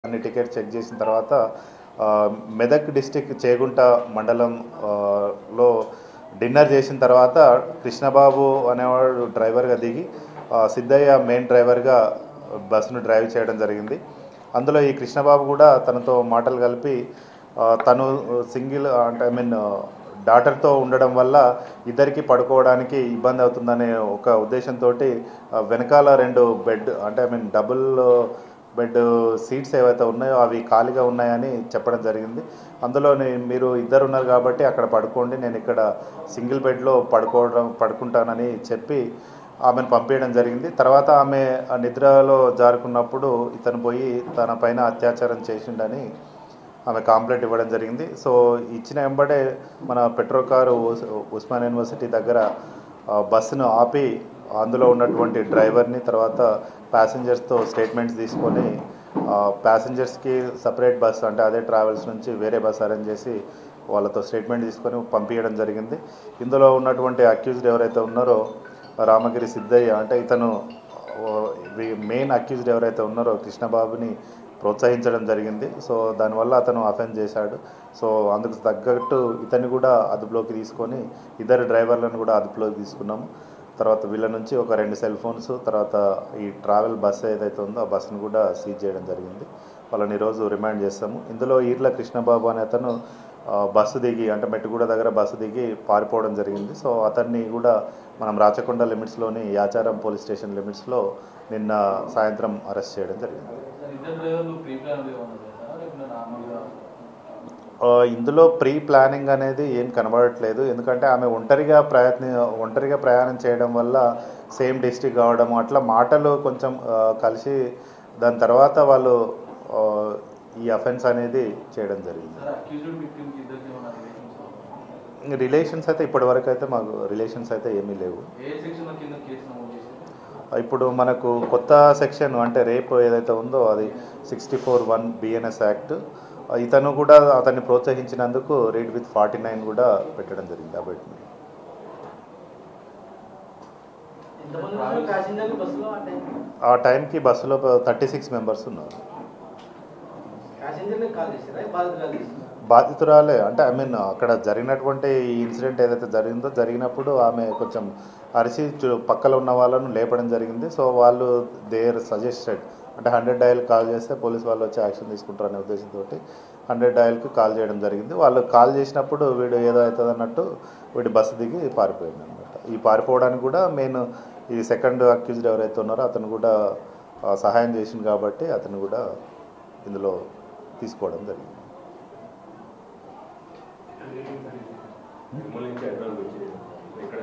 అన్ని ticket check చేసిన తర్వాత ఆ, మెదక్ డిస్టిక్ చేగుంట మండలం ఆ, లో డిన్నర్ చేసిన తర్వాత కృష్ణబాబు అనేవాడు డ్రైవర్గా దిగి ఆ, సిద్ధయ్య మెయిన్ డ్రైవర్గా బస్సును డ్రైవ్ చేయడం జరిగింది అందులో ఈ కృష్ణబాబు కూడా తనతో మాటలు కలిపి ఆ, తను సింగిల్ అంటే ఐ మీన్ డాటర్తో ఉండడం వల్ల ఇద్దరికి పడుకోవడానికి ఇబ్బంది అవుతుందనే ఒక ఉద్దేశంతో వెనకాల రెండు బెడ్ అంటే I mean double bed seats ఏవైతే ఉన్నాయో అవి ఖాళీగా ఉన్నాయని చెప్పడం జరిగింది అందులోని మీరు ఇద్దరు ఉన్నారు కాబట్టి అక్కడ పడుకోండి నేను ఇక్కడ సింగిల్ బెడ్లో పడుకోవడం పడుకుంటానని చెప్పి ఆమెను పంపించడం జరిగింది తర్వాత ఆమె ఆ నిద్రలో జారుకున్నప్పుడు ఇతను పోయి తన పైన అత్యాచారం చేసిండని ఆమె కాంప్లైంట్ ఇవ్వడం జరిగింది సో ఇచ్చిన వెంబడే మన పెట్రోల్ కారు ఉస్- ఉస్మాన్ యూనివర్సిటీ దగ్గర ఆ, బస్సును ఆపి అందులో ఉన్నటువంటి డ్రైవర్ని తర్వాత ప్యాసింజర్స్తో స్టేట్మెంట్స్ తీసుకొని ప్యాసింజర్స్కి సపరేట్ బస్ అంటే అదే ట్రావెల్స్ నుంచి వేరే బస్ అరేంజ్ చేసి వాళ్ళతో స్టేట్మెంట్ తీసుకొని పంపించడం జరిగింది ఇందులో ఉన్నటువంటి అక్యూజ్డ్ ఎవరైతే ఉన్నారో రామగిరి సిద్ధయ్య అంటే ఇతను మెయిన్ అక్యూజ్డ్ ఎవరైతే ఉన్నారో కృష్ణబాబుని ప్రోత్సహించడం జరిగింది సో దానివల్ల అతను అఫెన్స్ చేశాడు సో అందుకు తగ్గట్టు ఇతన్ని కూడా అదుపులోకి తీసుకొని ఇద్దరు డ్రైవర్లను కూడా అదుపులోకి తీసుకున్నాము తర్వాత వీళ్ళ నుంచి ఒక రెండు సెల్ ఫోన్స్ తర్వాత ఈ ట్రావెల్ బస్సు ఏదైతే ఉందో ఆ బస్సును కూడా సీజ్ చేయడం జరిగింది వాళ్ళని ఈరోజు రిమాండ్ చేస్తాము ఇందులో ఈర్ల కృష్ణబాబు అనే అతను ఆ, బస్సు దిగి అంటే మెట్టుగూడ దగ్గర బస్సు దిగి పారిపోవడం జరిగింది సో అతన్ని కూడా మనం రాచకొండ లిమిట్స్లోని యాచారం పోలీస్ స్టేషన్ లిమిట్స్లో నిన్న సాయంత్రం అరెస్ట్ చేయడం జరిగింది సార్ ఇద్దరు డ్రైవర్లు ప్రీ ప్లాన్ ఏమన్నా చేస్తారా లేకుంటే నార్మల్గా ఆ, ఇందులో ప్రీ ప్లానింగ్ అనేది ఏం కనబడట్లేదు ఎందుకంటే ఆమె ఒంటరిగా ప్రయత్ని ఒంటరిగా ప్రయాణం చేయడం వల్ల సేమ్ డిస్టిక్ కావడం అట్లా మాటలు కొంచెం ఆ, కలిసి దాని తర్వాత వాళ్ళు ఆ, ఈ అఫెన్స్ అనేది చేయడం జరిగింది సార్ అక్యూజ్డ్ విక్టిమ్కి ఇద్దరికి ఏమన్నా రిలేషన్స్ రిలేషన్స్ అయితే ఇప్పటి వరకు అయితే మాకు రిలేషన్స్ అయితే ఏమీ లేవు ఏ సెక్షన్ కింద కేసు నమోదు చేశారు ఇప్పుడు మనకు కొత్త సెక్షన్ అంటే రేపు ఏదైతే ఉందో అది sixty four one BNS act ఇతను కూడా అతన్ని ప్రోత్సహించినందుకు రీడ్ విత్ ఫార్టీ నైన్ కూడా పెట్టడం జరిగింది అబౌట్ ఎంతమంది ఉన్నారు ప్యాసింజర్లు బస్సులో అంటే ఆ టైంకి బస్సులో థర్టీ సిక్స్ మెంబర్స్ ఉన్నారు ప్యాసింజర్లకు కాల్ చేస్తారా బాధితులు చేస్తారా బాధితురాలే అంటే ఐ మీన్ అక్కడ జరిగినటువంటి ఈ ఇన్సిడెంట్ ఏదైతే జరిగిందో జరిగినప్పుడు ఆమె కొంచెం అరిసి చు- పక్కన ఉన్న వాళ్ళను లేపడం జరిగింది సో వాళ్ళు దేర్ సజెస్టెడ్ అంటే హండ్రెడ్ డయల్ కాల్ చేస్తే పోలీస్ వాళ్ళు వచ్చి యాక్షన్ తీసుకుంటారు అనే ఉద్దేశంతో హండ్రెడ్ డయల్కి కాల్ చేయడం జరిగింది వాళ్ళు కాల్ చేసినప్పుడు వీడు ఏదో అవుతుంది అన్నట్టు వీడి బస్సు దిగి పారిపోయింది అనమాట ఈ పారిపోవడానికి కూడా మెయిన్ ఈ సెకండ్ అక్యూజ్డ్ ఎవరైతే ఉన్నారో అతను కూడా ఆ, సహాయం చేసింది కాబట్టి అతను కూడా ఇందులో తీసుకోవడం జరిగింది నిర్మల్ నుంచి హైదరాబాద్ వచ్చి ఎక్కడ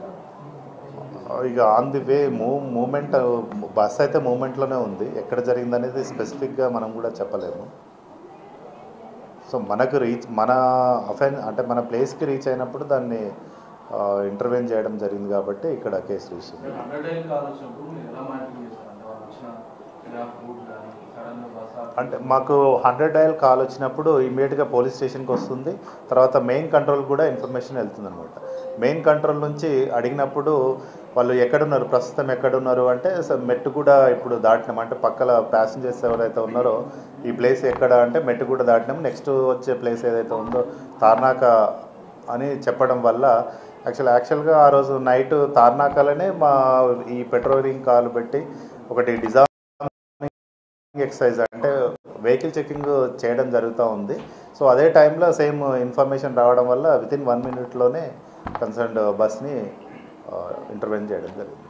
ఇక on the way move movement bus అయితే మూమెంట్లోనే ఉంది ఎక్కడ జరిగింది అనేది స్పెసిఫిక్గా మనం కూడా చెప్పలేము సో మనకు రీచ్ మన అఫెన్ అంటే మన ప్లేస్కి రీచ్ అయినప్పుడు దాన్ని ఇంటర్వ్యూన్ చేయడం జరిగింది కాబట్టి ఇక్కడ కేసు రిజిస్టర్ అయింది. హండ్రెడ్ డైల్ కాల్ వచ్చినప్పుడు మీరు ఎలా మానిటరింగ్ చేస్తారు అంటే వాళ్ళు వచ్చిన గ్రాఫ్ రూట్ కానీ సడన్ బస్ అంటే మాకు హండ్రెడ్ డయల్ కాల్ వచ్చినప్పుడు ఇమీడియట్గా పోలీస్ స్టేషన్కి వస్తుంది తర్వాత మెయిన్ కంట్రోల్ కూడా ఇన్ఫర్మేషన్ వెళ్తుంది అనమాట మెయిన్ కంట్రోల్ నుంచి అడిగినప్పుడు వాళ్ళు ఎక్కడున్నారు ప్రస్తుతం ఎక్కడున్నారు అంటే స- మెట్టు కూడా ఇప్పుడు దాటినాం అంటే పక్కల ప్యాసింజర్స్ ఎవరైతే ఉన్నారో ఈ ప్లేస్ ఎక్కడ అంటే మెట్టు కూడా దాటినాం నెక్స్ట్ వచ్చే ప్లేస్ ఏదైతే ఉందో తార్నాక అని చెప్పడం వల్ల యాక్చువల్ యాక్చువల్గా ఆ రోజు నైట్ తార్నాకలోనే మా ఈ పెట్రోలింగ్ కార్లు పెట్టి ఒకటి డిజా ఎక్సర్సైజ్ అంటే వెహికల్ చెకింగ్ చేయడం జరుగుతూ ఉంది సో అదే టైంలో సేమ్ ఇన్ఫర్మేషన్ రావడం వల్ల విత్ ఇన్ వన్ మినిట్లోనే కన్సర్న్డ్ బస్ని ఇంటర్వెన్ చేయడం జరిగింది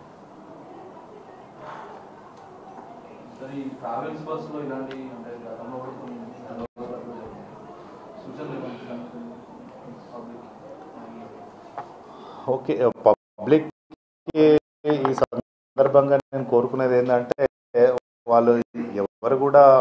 సార్ ఈ ట్రావెల్స్ బస్సులో ఇలాంటి అంటే గతంలో కూడా కొన్ని సందర్భాలు జరిగాయి. సూచనలు ఏమైనా పబ్లిక్ ఓకే పబ్లిక్ ఈ సందర్భంగా నేను కోరుకునేది ఏంటంటే వాళ్ళు ఎవరు కూడా